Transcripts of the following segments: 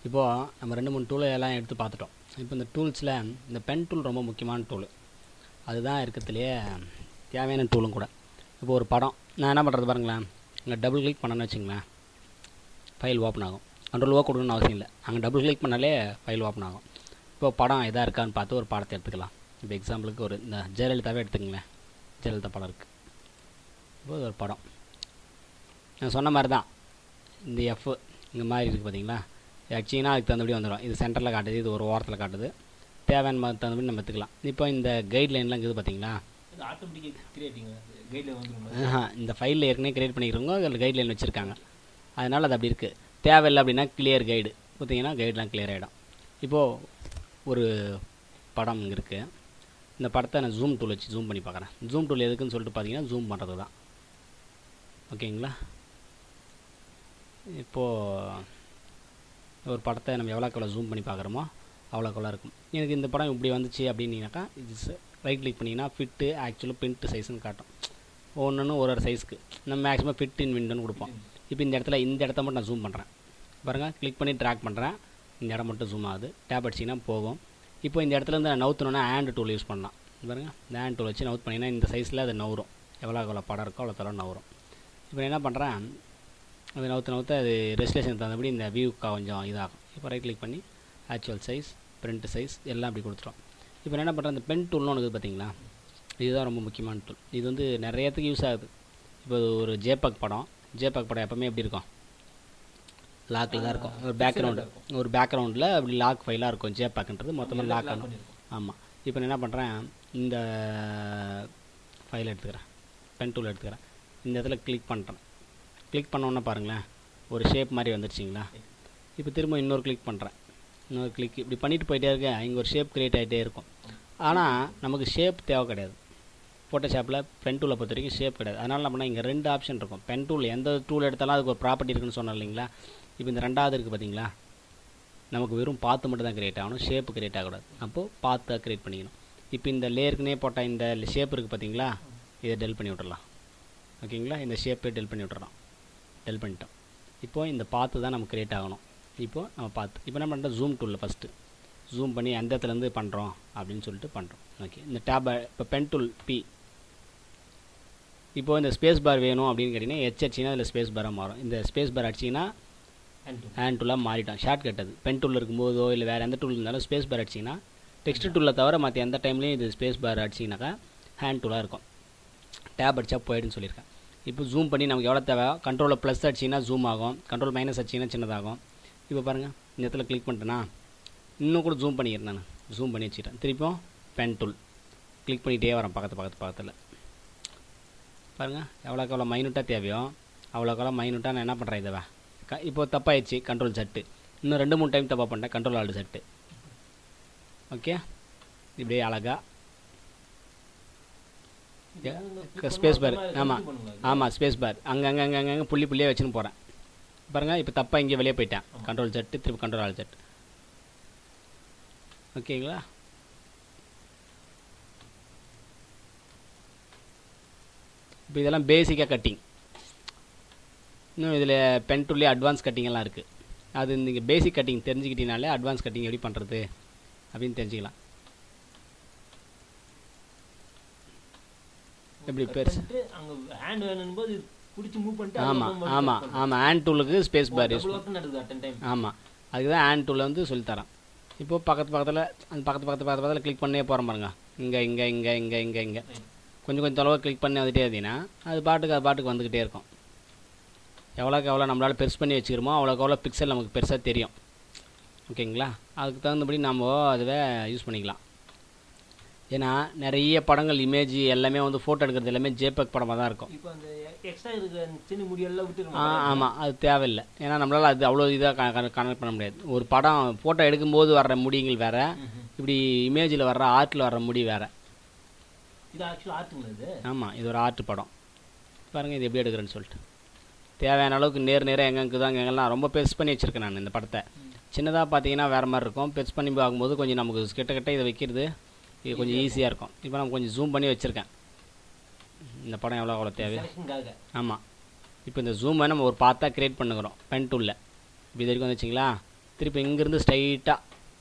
இப்போது நம்ம ரெண்டு மூணு டூலை எல்லாம் எடுத்து பார்த்துட்டோம் இப்போ இந்த டூல்ஸில் இந்த பென் டூல் ரொம்ப முக்கியமான டூல் அதுதான் இருக்கிறதுலையே தேவையான டூலும் கூட இப்போ ஒரு படம் நான் என்ன பண்ணுறது பாருங்களேன் இங்கே டபுள் கிளிக் பண்ணேன்னு வச்சுங்களேன் ஃபைல் ஓப்பன் ஆகும் கண்ட்ரோல் ஓ கொடுக்கணும்னு அவசியம் இல்லை அங்கே டபுள் கிளிக் பண்ணாலே ஃபைல் ஓப்பன் ஆகும் இப்போ படம் எதாக இருக்கான்னு பார்த்து ஒரு படத்தை எடுத்துக்கலாம் இப்போ எக்ஸாம்பிளுக்கு ஒரு இந்த ஜெயலலிதாவே எடுத்துக்கங்களேன் ஜெயலலிதா படம் இருக்குது இப்போ இது ஒரு படம் நான் சொன்ன மாதிரி தான் இந்த எஃப் இந்த மாதிரி இருக்குது பார்த்தீங்களா அடிச்சிங்கன்னா அதுக்கு தகுந்தபடி வந்துடும் இது சென்டரில் காட்டுது இது ஒரு ஓரத்தில் காட்டுது தேவையான மாதிரி தகுந்தபடி நம்ம எடுத்துக்கலாம் இப்போ இந்த கைட்லைன்லாம் இருக்குது பார்த்தீங்களா இது ஆட்டோமேட்டிக்காக கிரியேட்டிங் கைடில் வந்துடும் ஆஹா, இந்த ஃபைலில் ஏற்கனவே கிரியேட் பண்ணிக்கிறவங்க அதில் கைட்லைன் வச்சுருக்காங்க அதனால் அது அப்படி இருக்குது தேவையில்லை அப்படின்னா கிளியர் கைடு கொடுத்தீங்கன்னா கைட்லாம் கிளியர் ஆகிடும் இப்போது ஒரு படம் இங்கே இருக்குது இந்த படத்தை நான் ஜூம் டூல் வச்சு ஜூம் பண்ணி பார்க்குறேன் ஜூம் டூல் எதுக்குன்னு சொல்லிட்டு பார்த்தீங்கன்னா ஜூம் பண்ணுறது தான் ஓகேங்களா இப்போது ஒரு படத்தை நம்ம எவ்வளோக்கு எவ்வளோ ஜூம் பண்ணி பார்க்குறோமோ அவ்வளோக்கு எவ்வளோ இருக்கும் எனக்கு இந்த படம் இப்படி வந்துச்சு அப்படின்னீங்கனாக்கா இது ரைட் கிளிக் பண்ணிங்கன்னா ஃபிட்டு ஆக்சுவலாக பிரிண்ட் சைஸ்னு காட்டும் ஒன்று ஒரு ஒரு சைஸ்க்கு நம்ம மேக்ஸிமம் ஃபிட் இன் விண்டோன்னு கொடுப்போம் இப்போ இந்த இடத்துல இந்த இடத்த மட்டும் நான் ஜூம் பண்ணுறேன் பாருங்கள் கிளிக் பண்ணி ட்ராக் பண்ணுறேன் இந்த இடம் மட்டும் ஜூம் ஆகுது டேப் அடிச்சிங்கன்னா போகும் இப்போ இந்த இடத்துல இருந்து நான் நவுத்தணுன்னா ஹேண்ட் டூல் யூஸ் பண்ணலாம் பாருங்க இந்த ஹேண்ட் டூல் வச்சு நவுத் பண்ணிங்கன்னா இந்த சைஸில் அது நவுறும் எவ்வளோ எவ்வளோ படம் இருக்கோ அவ்வளோ தூரம் நவுறும் இப்போ நான் என்ன பண்ணுறேன் அது நவுத்த நவுத்த அது ரெஸ்லேஷன் தகுந்தபடி இந்த வியூக்கு கொஞ்சம் இதாகும் இப்போ ரைட் கிளிக் பண்ணி ஆக்சுவல் சைஸ் பிரிண்ட் சைஸ் எல்லாம் அப்படி கொடுத்துரும் இப்போ நான் என்ன பண்ணுறேன் இந்த பென் டூல்னு ஒன்று இருக்குது பார்த்தீங்களா இதுதான் ரொம்ப முக்கியமான டூல் இது வந்து நிறையத்துக்கு யூஸ் ஆகுது இப்போ ஒரு ஜேபக் படம் ஜேபக் படம் எப்போவுமே எப்படி இருக்கும் லாக்கில் தான் இருக்கும் ஒரு பேக்ரவுண்டு ஒரு பேக்ரவுண்டில் அப்படி லாக் ஃபைலாக இருக்கும் ஜேபக்ன்றது மொத்தமாக லாக் ஆகும் பண்ணியிருக்கோம் ஆமாம் இப்போ நான் என்ன பண்ணுறேன் இந்த ஃபைல் எடுத்துக்கிறேன் பென் டூல் எடுத்துக்கிறேன் இந்த இடத்துல கிளிக் பண்ணுறேன் கிளிக் பண்ணோன்னே பாருங்களேன் ஒரு ஷேப் மாதிரி வந்துருச்சிங்களா இப்போ திரும்ப இன்னொரு கிளிக் பண்ணுறேன் இன்னொரு கிளிக் இப்படி பண்ணிட்டு போயிட்டே இருக்கேன் இங்கே ஒரு ஷேப் க்ரியேட் ஆகிட்டே இருக்கும் ஆனால் நமக்கு ஷேப் தேவை கிடையாது ஃபோட்டோஷாப்பில் பென் டூலை பொறுத்த வரைக்கும் ஷேப் கிடையாது அதனால் நம்ம இங்கே ரெண்டு ஆப்ஷன் இருக்கும் பென் டூல் எந்த டூல் எடுத்தாலும் அதுக்கு ஒரு ப்ராப்பர்ட்டி இருக்குன்னு சொன்னோம் இல்லைங்களா இப்போ இந்த ரெண்டாவது இருக்குது பார்த்தீங்களா நமக்கு வெறும் பாத்து மட்டும் தான் கிரியேட் ஆகணும் ஷேப்பு கிரியேட் ஆகக்கூடாது அப்போது பாத்தாக கிரியேட் பண்ணிக்கணும் இப்போ இந்த லேயருக்குனே போட்ட இந்த ஷேப் இருக்குது பார்த்தீங்களா இதை டெல் பண்ணி விட்டுறலாம் ஓகேங்களா இந்த ஷேப்பை டெல் பண்ணி விட்டுறலாம் டெல் பண்ணிட்டோம் இப்போது இந்த பாத்து தான் நமக்கு கிரியேட் ஆகணும் இப்போது நம்ம பார்த்து இப்போ என்ன பண்ணுறோம் ஜூம் டூலில் ஃபஸ்ட்டு ஜூம் பண்ணி எந்த இடத்துலேருந்து பண்ணுறோம் அப்படின்னு சொல்லிட்டு பண்ணுறோம் ஓகே இந்த டேபை இப்போ பென் டூல் பி இப்போது இந்த ஸ்பேஸ் பார் வேணும் அப்படின்னு கேட்டிங்கன்னா எச் அடிச்சிங்கன்னா அதில் ஸ்பேஸ் பாராக மாறும் இந்த ஸ்பேஸ் பார் அடிச்சிங்கன்னா ஹேண்ட் ஹேண்ட் டூலாக மாறிட்டோம் ஷார்ட் கட் அது பென் டூல் இருக்கும்போதோ இல்லை வேறு எந்த டூல் இருந்தாலும் ஸ்பேஸ் பார் அடிச்சிங்கன்னா டெக்ஸ்ட் டூலில் தவிர மற்ற எந்த டைம்லையும் இது ஸ்பேஸ் பார் அடிச்சிங்கனாக்கா ஹேண்ட் டூலாக இருக்கும் டேப் அடித்தா போயிடுன்னு சொல்லியிருக்கேன் இப்போ ஜூம் பண்ணி நமக்கு எவ்வளோ தேவை கண்ட்ரோலில் ப்ளஸ் அடிச்சிங்கன்னா ஜூம் ஆகும் கண்ட்ரோல் மைனஸ் அடிச்சிங்கன்னா சின்னதாகும் இப்போ பாருங்கள் இந்த இடத்துல கிளிக் பண்ணிட்டேன்னா இன்னும் கூட ஜூம் பண்ணிக்கிறேன் நான் ஜூம் பண்ணி வச்சுக்கிறேன் திருப்பியும் பென் டூல் கிளிக் பண்ணிகிட்டே வரேன் பக்கத்து பக்கத்து பக்கத்தில் பாருங்கள் எவ்வளோக்கு எவ்வளோ மைனூட்டாக தேவையோ அவ்வளோக்கு எவ்வளோ மைனூட்டாக நான் என்ன பண்ணுறேன் இதை க இப்போ தப்பாயிடுச்சு கண்ட்ரோல் செட்டு இன்னும் ரெண்டு மூணு டைம் தப்பாக பண்ணிட்டேன் கண்ட்ரோல் ஆல்டு செட்டு ஓகே இப்படியே அழகா ஸ்பேஸ் பார் ஆமாம் ஆமாம் ஸ்பேஸ் பார் அங்கே அங்கே அங்கே அங்கே புள்ளி புள்ளியே வச்சுன்னு போகிறேன் பாருங்கள் இப்போ தப்பாக இங்கே வெளியே போயிட்டேன் கண்ட்ரோல் செட்டு திருப்பி கண்ட்ரோல் ஆல் செட் ஓகேங்களா இப்போ இதெல்லாம் பேசிக்காக கட்டிங் இன்னும் இதில் பென் டூல்லே அட்வான்ஸ் கட்டிங் எல்லாம் இருக்குது அது நீங்கள் பேசிக் கட்டிங் தெரிஞ்சுக்கிட்டீங்கனாலே அட்வான்ஸ் கட்டிங் எப்படி பண்ணுறது அப்படின்னு தெரிஞ்சுக்கலாம் எப்படி பெருசு அங்கே ஹேண்ட் வேணும் போது பிடிச்சி மூவ் பண்ணிட்டு ஆமாம் ஆமாம் ஆமாம் ஹேண்ட் டூலுக்கு space bar use double work நடக்குது அட்டன் டைம் ஆமாம் அதுக்கு தான் ஹேண்ட் டூலில் வந்து சொல்லித்தரேன் இப்போது பக்கத்து பக்கத்தில் அந்த பக்கத்து பக்கத்து பக்கத்து பக்கத்தில் கிளிக் பண்ணே போகிறோம் பாருங்க இங்கே இங்கே இங்கே இங்கே இங்கே இங்கே கொஞ்சம் கொஞ்சம் தொலைவாக கிளிக் பண்ணி வந்துட்டே இருந்தீங்கன்னா அது பாட்டுக்கு அது பாட்டுக்கு வந்துக்கிட்டே இருக்கும் எவ்வளோக்கு எவ்வளோ நம்மளால் பெருசு பண்ணி வச்சுக்கிறோமோ அவ்வளோக்கு எவ்வளோ பிக்சல் நமக்கு பெருசாக தெரியும் ஓகேங்களா அதுக்கு தகுந்தபடி நம்ம அதுவே யூஸ் பண்ணிக்கலாம் ஏன்னா நிறைய படங்கள் இமேஜ் எல்லாமே வந்து ஃபோட்டோ எடுக்கிறது எல்லாமே ஜேபக் படமாக தான் இருக்கும் இப்போ அந்த எக்ஸ்ட்ரா இருக்க சின்ன முடியெல்லாம் ஆ விட்டுருமா ஆமாம் அது தேவையில்லை ஏன்னா நம்மளால் அது அவ்வளோ இதாக கனெக்ட் பண்ண முடியாது ஒரு படம் ஃபோட்டோ எடுக்கும்போது வர்ற முடிங்கள் வேறு இப்படி இமேஜில் வர்ற ஆர்ட்டில் வர்ற முடி வேறு இது ஆக்சுவலாக ஆர்ட்டுங்களா இது ஆமாம் இது ஒரு ஆர்ட் படம் பாருங்கள் இது எப்படி எடுக்கிறேன்னு சொல்லிட்டு தேவையான அளவுக்கு நேர் நேராக எங்கே இருக்குதோ அங்கே எங்கெல்லாம் ரொம்ப பெருசு பண்ணி வச்சுருக்கேன் நான் இந்த படத்தை சின்னதாக பார்த்தீங்கன்னா வேறு மாதிரி இருக்கும் பெருசு பண்ணி பார்க்கும்போது கொஞ்சம் நமக்கு கிட்ட கிட்ட இதை வைக்கிறது இது கொஞ்சம் ஈஸியாக இருக்கும் இப்போ நான் கொஞ்சம் ஜூம் பண்ணி வச்சுருக்கேன் இந்த படம் எவ்வளோ எவ்வளோ தேவை செலக்ஷனுக்காக ஆமாம் இப்போ இந்த ஜூமை நம்ம ஒரு பார்த்தா க்ரியேட் பண்ணுகிறோம் பென் டூலில் இப்போ இது வரைக்கும் வந்துச்சிங்களா திருப்பி இங்கேருந்து ஸ்ட்ரைட்டாக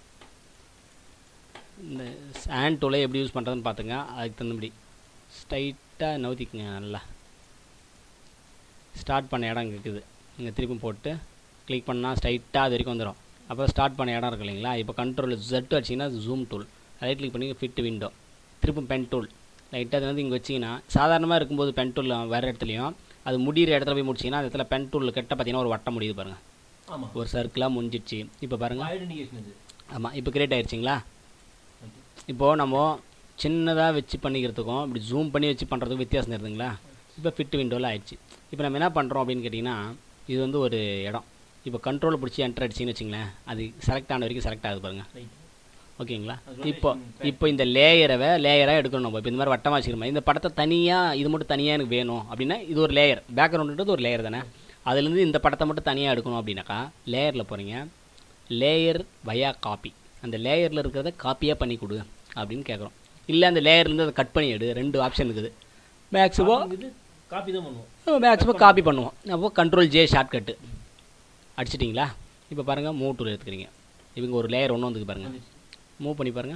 இந்த ஹேண்ட் டூலை எப்படி யூஸ் பண்ணுறதுன்னு பார்த்துங்க அதுக்கு தகுந்தபடி ஸ்ட்ரைட்டாக நவுத்திக்குங்க நல்லா ஸ்டார்ட் பண்ண இடம் இங்கே இருக்குது இங்கே திருப்பி போட்டு கிளிக் பண்ணால் ஸ்ட்ரைட்டாக அது வரைக்கும் வந்துடும் அப்போ ஸ்டார்ட் பண்ண இடம் இருக்கு இல்லைங்களா இப்போ கண்ட்ரோல் ஜெட் வச்சிங்கன்னா ஜூம் டூல் ரைட் கிளிக் பண்ணி ஃபிட் விண்டோ திருப்பும் பென் டூல் லைட்டாக அது வந்து இங்கே வச்சிங்கன்னா சாதாரணமாக இருக்கும்போது பென் டூல் வேறு இடத்துலையும் அது முடிகிற இடத்துல போய் முடிச்சிங்கன்னா அந்த இடத்துல பென் டூல் கிட்ட பார்த்தீங்கன்னா ஒரு வட்டம் முடியுது பாருங்கள் ஆமா ஒரு சர்க்கிளாக முடிஞ்சிடுச்சு இப்போ பாருங்கள் ஐடென்டிஃபிகேஷன் இது ஆமாம் இப்போ கிரியேட் ஆயிடுச்சிங்களா ஓகே இப்போது நம்ம சின்னதாக வச்சு பண்ணிக்கிறதுக்கும் இப்படி ஜூம் பண்ணி வச்சு பண்ணுறதுக்கும் வித்தியாசம் இருக்குதுங்களா இப்போ ஃபிட் விண்டோவில் ஆயிடுச்சு இப்போ நம்ம என்ன பண்ணுறோம் அப்படின்னு கேட்டிங்கன்னா இது வந்து ஒரு இடம் இப்போ கண்ட்ரோல் பிடிச்சி என்டர் அடிச்சிங்கன்னு வச்சிங்களேன் அது செலக்ட் ஆன வரைக்கும் செலக்ட் ஆகுது பாருங்கள் ரைட் ஓகேங்களா அது இப்போ rotation இப்போ இந்த லேயரவை லேயராக எடுக்கணும் நம்ம இப்போ இந்த மாதிரி வட்டமாக வச்சுக்கிற மாதிரி இந்த படத்தை தனியாக இது மட்டும் தனியாக எனக்கு வேணும் அப்படின்னா இது ஒரு லேயர் பேக்ரவுண்டுன்றது ஒரு லேயர் தானே அதுலேருந்து இந்த படத்தை மட்டும் தனியாக எடுக்கணும் அப்படின்னாக்கா லேயரில் போகிறீங்க லேயர் வயா காப்பி அந்த லேயரில் இருக்கிறத காப்பியாக பண்ணி கொடு அப்படின்னு கேட்குறோம் இல்லை அந்த லேயர்லேருந்து அதை கட் பண்ணி எடு ரெண்டு ஆப்ஷன் இருக்குது மேக்ஸிமம் இது காப்பி தான் பண்ணுவோம் மேக்ஸிமம் காப்பி பண்ணுவோம் அப்போ கண்ட்ரோல் ஜே ஷார்ட்கட்டு அடிச்சிட்டிங்களா இப்போ பாருங்கள் மூவ் டூல் எடுத்துக்கிறீங்க இவங்க ஒரு லேயர் ஒன்று வந்துக்கு பாருங்கள் வந்துச்சு. மூவ் பண்ணி பாருங்கள்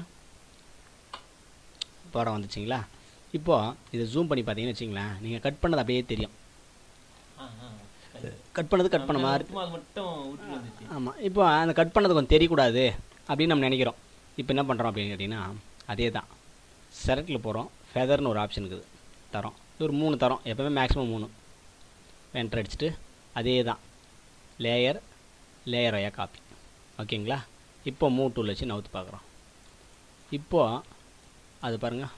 படம் வந்துச்சிங்களா இப்போது இதை ஜூம் பண்ணி பார்த்தீங்கன்னு வச்சிங்களேன் நீங்கள் கட் பண்ணது அப்படியே தெரியும் ஆ ஆ correct. கட் பண்ணது கட் பண்ண மாதிரி சும்மா அது மட்டும் விட்டு வந்துச்சு ஆமாம் இப்போ அந்த கட் பண்ணது கொஞ்சம் தெரியக்கூடாது அப்படின்னு நம்ம நினைக்கிறோம் இப்போ என்ன பண்ணுறோம் அப்படின்னு கேட்டிங்கன்னா அதே தான் செலக்டில் போகிறோம் ஃபெதர்னு ஒரு ஆப்ஷன் இருக்குது தரோம் இது ஒரு மூணு தரோம் எப்போவுமே மேக்ஸிமம் மூணு என்டர் அடிச்சுட்டு அதே தான் லேயர் லேயர் ஒயா காப்பி ஓகேங்களா இப்போ மூவ் டூல் வச்சு நவுத்து பார்க்குறோம் இப்போது அது பாருங்கள்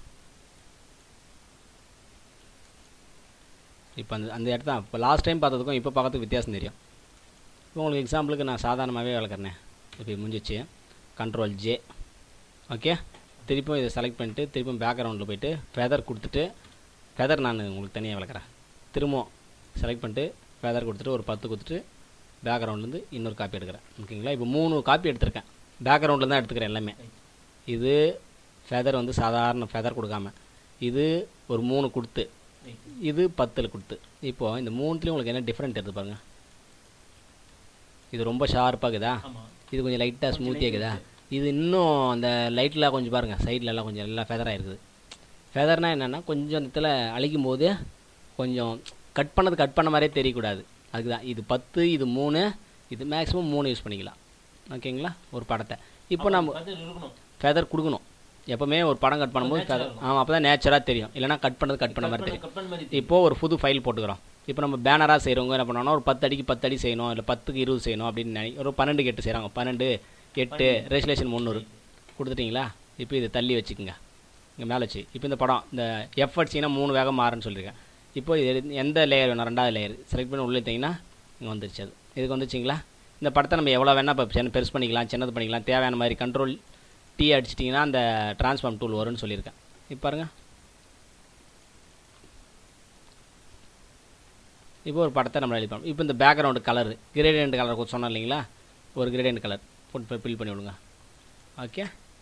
இப்போ அந்த அந்த இடத்த இப்போ லாஸ்ட் டைம் பார்த்ததுக்கும் இப்போ பார்க்கறதுக்கு வித்தியாசம் தெரியும் இப்போ உங்களுக்கு எக்ஸாம்பிளுக்கு நான் சாதாரணமாகவே வளர்க்குறேனே இப்போ முடிஞ்சிச்சு கண்ட்ரோல் ஜே ஓகே திருப்பியும் இதை செலக்ட் பண்ணிட்டு திருப்பியும் பேக்ரவுண்டில் போயிட்டு ஃபெதர் கொடுத்துட்டு ஃபெதர் நான் உங்களுக்கு தனியாக வளர்க்குறேன் திரும்பவும் செலக்ட் பண்ணிட்டு ஃபெதர் கொடுத்துட்டு ஒரு பத்து கொடுத்துட்டு பேக்ரவுண்ட்லேருந்து இன்னொரு காப்பி எடுக்கிறேன் ஓகேங்களா இப்போ மூணு காப்பி எடுத்திருக்கேன் பேக்ரவுண்டில் தான் எடுத்துக்கிறேன் எல்லாமே இது ஃபெதர் வந்து சாதாரண ஃபெதர் கொடுக்காம இது ஒரு மூணு கொடுத்து ரைட் இது பத்தில் கொடுத்து இப்போது இந்த மூணுத்துலேயும் உங்களுக்கு என்ன டிஃப்ரெண்ட் எடுத்து பாருங்க இது ரொம்ப ஷார்ப்பாக இருக்குதா ஆமா இது கொஞ்சம் லைட்டாக ஸ்மூத்தியாக இருக்குதா இது இன்னும் அந்த லைட்டில் கொஞ்சம் பாருங்கள் சைட்லலாம் கொஞ்சம் எல்லாம் ஃபெதராக இருக்குது ஃபெதர்னால் என்னென்னா கொஞ்சம் அந்த இடத்துல அழிக்கும் போது கொஞ்சம் கட் பண்ணது கட் பண்ண மாதிரியே தெரியக்கூடாது அதுக்கு தான் இது பத்து இது மூணு இது மேக்ஸிமம் மூணு யூஸ் பண்ணிக்கலாம் ஓகேங்களா ஒரு படத்தை இப்போ நம்ம பார்த்து இருக்கணும் ஃபெதர் கொடுக்கணும் எப்போவுமே ஒரு படம் கட் பண்ணும்போது natural feather- ஆமாம் அப்போ தான் நேச்சராக தெரியும் இல்லைனா கட் பண்ணது கட் பண்ண மாதிரி தெரியும் கட் பண்ண மாதிரி இப்போது ஒரு புது ஃபைல் போட்டுக்கிறோம் இப்போ நம்ம பேனராக செய்கிறவங்க என்ன பண்ணோம்னா ஒரு பத்து அடிக்கு பத்து அடி செய்யணும் இல்லை பத்துக்கு இருபது செய்யணும் அப்படின்னு நினை ஒரு பன்னெண்டுக்கு எட்டு செய்கிறாங்க பன்னெண்டு எட்டு ரெஜிஸ்ட்ரேஷன் முந்நூறு கொடுத்துட்டீங்களா இப்போ இதை தள்ளி வச்சுக்கோங்க இங்கே மேலே வச்சு இப்போ இந்த படம் இந்த எஃப் அடிச்சிங்கன்னா மூணு வேகம் மாறுன்னு சொல்லியிருக்கேன் இப்போ இது எது- எந்த லேயர் வேணும் ரெண்டாவது லேயர் செலக்ட் பண்ணி உள்ளே எடுத்தீங்கன்னா இங்கே வந்துருச்சு அது இதுக்கு வந்துச்சிங்களா இந்த படத்தை நம்ம எவ்வளோ வேணால் இப்போ சின்ன பெருசு பண்ணிக்கலாம் சின்னது பண்ணிக்கலாம் தேவையான மாதிரி கண்ட்ரோல் டீ அடிச்சிட்டிங்கன்னா அந்த ட்ரான்ஸ்ஃபார்ம் டூல் வரும்னு சொல்லியிருக்கேன் இப்போ பாருங்க இப்போ ஒரு படத்தை நம்ம ரெடி பண்ணோம் இப்போ இந்த பேக்ரவுண்டு கலர் கிரேடியன்ட் கலர் சொன்னோம் இல்லைங்களா ஒரு கிரேடியன்ட் கலர் போட்டு ஃபில் பண்ணி விடுங்க ஓகே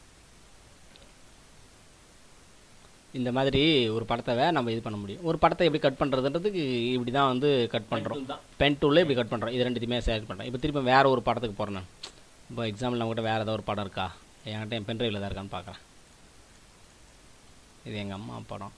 இந்த மாதிரி ஒரு படத்தை நம்ம இது பண்ண முடியும் ஒரு படத்தை எப்படி கட் பண்ணுறதுன்றதுக்கு இப்படி தான் வந்து கட் பண்ணுறோம் tool தான் பென் டூலில் இப்படி கட் பண்ணுறோம் இது ரெண்டுத்தையுமே செலக்ட் பண்ணுறேன் இப்போ திரும்ப வேறு ஒரு படத்துக்கு போகிறேன் நான் இப்போ எக்ஸாம்பிள் நம்மகிட்ட வேறு ஏதோ ஒரு படம் இருக்கா என்கிட்ட என் பென்ட்ரைவில் தான் இருக்கான்னு பார்க்குறேன் இது எங்கள் அம்மா படம்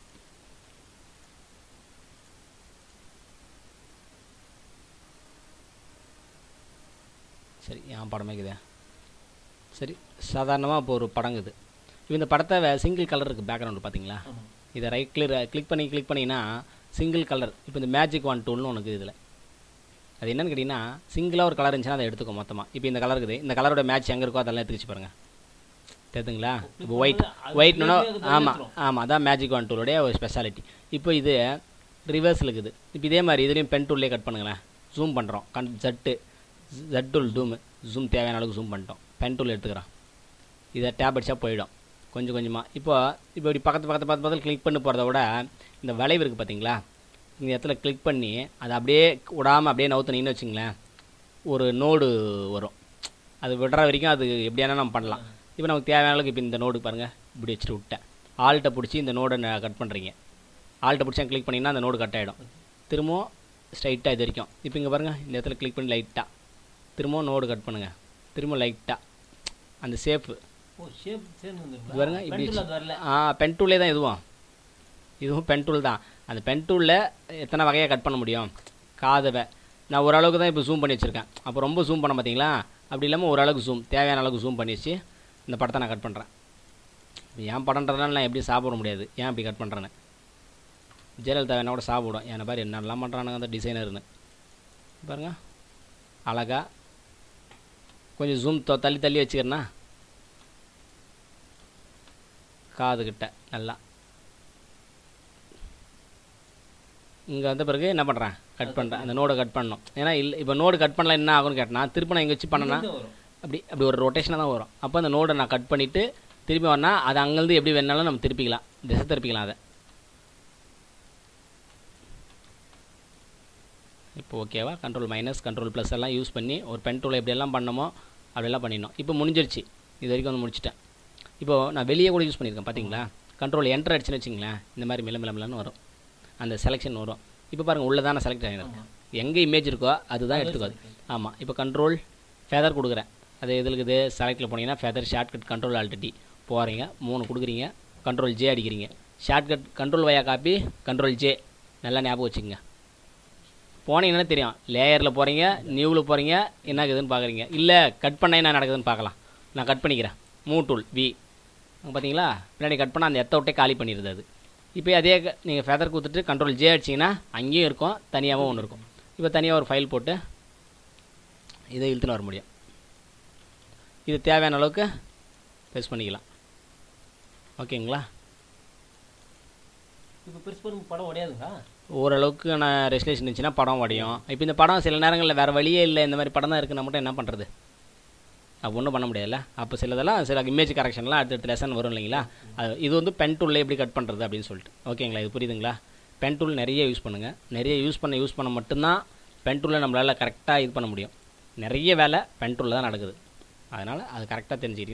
சரி என் படமே இருக்குதே சரி சாதாரணமாக இப்போ ஒரு படங்குது இப்போ இந்த படத்தை சிங்கிள் கலர் இருக்குது பேக்ரவுண்டு பார்த்தீங்களா ஆமா இதை ரைட் கிளியர் கிளிக் பண்ணி கிளிக் பண்ணிங்கன்னா சிங்கிள் கலர் இப்போ இந்த மேஜிக் ஒன் டூல்னு ஒன்று இருக்குது இதில் அது என்னன்னு கேட்டிங்கன்னா சிங்கிளாக ஒரு கலர் இருந்துச்சுன்னா அதை எடுத்துக்கோ மொத்தமாக இப்போ இந்த கலர் இருக்குது இந்த கலரோட மேட்ச் எங்கே இருக்கோ அதெல்லாம் எடுத்துக்கிச்சு பாருங்க தெரியுதுங்களா இப்போ ஒயிட் அது ஒயிட்னா clear ஆ ஆமாம் தெரிஞ்சிரும். ஆமாம் அதான் மேஜிக் ஒன் டூலோடைய ஒரு ஸ்பெஷாலிட்டி இப்போ இது ரிவர்ஸில் இருக்குது இப்போ இதே மாதிரி இதுலேயும் பென் டூல்லே கட் பண்ணுங்களேன் ஜூம் பண்ணுறோம் கண் ஜட்டு ஜட் டூல் டூம் ஜூம் தேவையான அளவுக்கு ஜூம் பண்ணிட்டோம் பென் டூல் எடுத்துக்கிறோம் இதை டேப் அடிச்சா போயிடும் கொஞ்சம் கொஞ்சமாக இப்போ இப்போ இப்படி பக்கத்து பக்கத்து பக்கத்து பக்கத்தில் கிளிக் பண்ணி போகிறத விட இந்த வளைவு இருக்குது பார்த்தீங்களா இந்த இடத்துல கிளிக் பண்ணி அதை அப்படியே விடாமல் அப்படியே நவுத்துனீங்கன்னு வச்சுங்களேன் ஒரு நோடு வரும் அது விடுற வரைக்கும் அது எப்படியானா நம்ம பண்ணலாம் இப்போ நமக்கு தேவையான அளவுக்கு இப்போ இந்த நோடு பாருங்கள் இப்படி வச்சுட்டு விட்டேன் ஆல்ட்டை பிடிச்சி இந்த நோடை கட் பண்ணுறீங்க ஆல்ட்டை பிடிச்சா கிளிக் பண்ணிங்கன்னா அந்த நோடு கட் ஆகிடும் திரும்பவும் ஸ்ட்ரைட்டாக இது வரைக்கும் இப்போ இங்கே பாருங்கள் இந்த இடத்துல கிளிக் பண்ணி லைட்டாக திரும்பவும் நோடு கட் பண்ணுங்கள் திரும்ப லைட்டாக அந்த ஷேப்பு ஓ ஷேப் சேர்ந்து இது பாருங்க, இப்படி வந்துருங்களா அது வரல ஆ பென் டூல்லே தான் இதுவும் இதுவும் பென் டூல் தான் அந்த பென் டூலில் எத்தனை வகையாக கட் பண்ண முடியும் காதவை நான் ஓரளவுக்கு தான் இப்போ ஜூம் பண்ணி வச்சுருக்கேன் அப்போ ரொம்ப ஜூம் பண்ண பார்த்தீங்களா அப்படி இல்லாமல் ஓரளவுக்கு ஜூம் தேவையான அளவுக்கு ஜூம் பண்ணி வச்சு இந்த படத்தை நான் கட் பண்ணுறேன் ஏன் படன்றதுனால நான் எப்படி சாப்பிட முடியாது ஏன் இப்படி கட் பண்ணுறேன்னு ஜெயலலிதா வேணா கூட சாப்பிடும் என்ன பாரு என்னெல்லாம் பண்ணுறானுங்க அந்த டிசைனர்னு பாருங்க அழகா கொஞ்சம் ஜூம் தள்ளி தள்ளி வச்சுக்கிறேன்னா காதுகிட்ட நல்லா இங்கே வந்த பிறகு என்ன பண்ணுறேன் கட் பண்ணுறேன் அந்த நோடை கட் பண்ணணும் ஏன்னா இல்லை இப்போ நோடு கட் பண்ணல என்ன ஆகும்னு கேட்டேன்னா திருப்பி நான் இங்கே வச்சு பண்ணேன்னா இங்க வரும் அப்படி அப்படி ஒரு ரொட்டேஷனாக தான் வரும் அப்போ அந்த நோடை நான் கட் பண்ணிவிட்டு திருப்பி வரனா அது அங்கேருந்து எப்படி வேணாலும் நம்ம திருப்பிக்கலாம் திசை திருப்பிக்கலாம் அதை இப்போ ஓகேவா கண்ட்ரோல் மைனஸ் கண்ட்ரோல் ப்ளஸ் எல்லாம் யூஸ் பண்ணி ஒரு பென் டூலை எப்படியெல்லாம் பண்ணமோ அப்படியெல்லாம் பண்ணிடணும் இப்போ முடிஞ்சிருச்சு இது வரைக்கும் வந்து முடிச்சிட்டேன் இப்போது நான் வெளியே கூட யூஸ் பண்ணியிருக்கேன் பார்த்தீங்களா கண்ட்ரோல் என்டர் அடிச்சுன்னு வச்சிங்களேன் இந்த மாதிரி மில மில மிலன்னு வரும் அந்த செலெக்ஷன் வரும் இப்போ பாருங்கள் உள்ளே தான் செலக்ட் ஆகிருக்கு ஆமா. எங்கே இமேஜ் இருக்கோ அதுதான் எடுத்துக்காது ஆமாம் இப்போ கண்ட்ரோல் ஃபெதர் கொடுக்குறேன் அது எது இருக்குது செலக்டில் போனீங்கன்னா ஃபெதர் ஷார்ட்கட் கண்ட்ரோல் ஆல்ரெடி போகிறீங்க மூணு கொடுக்குறீங்க கண்ட்ரோல் ஜே அடிக்கிறீங்க shortcut control via copy control J நல்லா ஞாபகம் வச்சுக்கோங்க போனீங்கன்னா தெரியும் லேயரில் போகிறீங்க நியூவில் போகிறீங்க என்ன இருக்குதுன்னு பார்க்குறீங்க இல்லை கட் பண்ண என்ன நடக்குதுன்னு பார்க்கலாம் நான் கட் பண்ணிக்கிறேன் மூ டூல் வி பார்த்தீங்களா பின்னாடி கட் பண்ணால் அந்த எத்த விட்டே காலி பண்ணிடுது அது இப்போ அதே நீங்கள் ஃபெதர் கொடுத்துட்டு கண்ட்ரோல் ஜே அடிச்சிங்கன்னா அங்கேயும் இருக்கும் தனியாகவும் ஒன்று இருக்கும் இப்போ தனியாக ஒரு ஃபைல் போட்டு இதை இழுத்துன்னு வர முடியும் இது தேவையான அளவுக்கு பேஸ் பண்ணிக்கலாம் ஓகேங்களா இப்போ பெருசு பெரும் படம் உடையாதுங்களா ஓரளவுக்கு நான் ரெஸ்லேஷன் இருந்துச்சுன்னா படம் உடையும் இப்போ இந்த படம் சில நேரங்களில் வேறு வழியே இல்லை இந்த மாதிரி படம் தான் இருக்குன்னா மட்டும் என்ன பண்ணுறது அப்போ ஒன்றும் பண்ண முடியாதுல்ல அப்போ சிலதெல்லாம் சில இமேஜ் கரெக்ஷன்லாம் அடுத்தடுத்த லெசன் வரும் இல்லைங்களா அது இது வந்து பென் டூலில் எப்படி கட் பண்ணுறது அப்படின்னு சொல்லிட்டு ஓகேங்களா இது புரியுதுங்களா பென் டூல் நிறைய யூஸ் பண்ணுங்கள் நிறைய யூஸ் பண்ண யூஸ் பண்ண மட்டும்தான் பென் டூலில் நம்மளால் கரெக்டாக இது பண்ண முடியும் நிறைய வேலை பென் டூலில் தான் நடக்குது அதனால் அது கரெக்டாக தெரிஞ்சுக்கிட்டு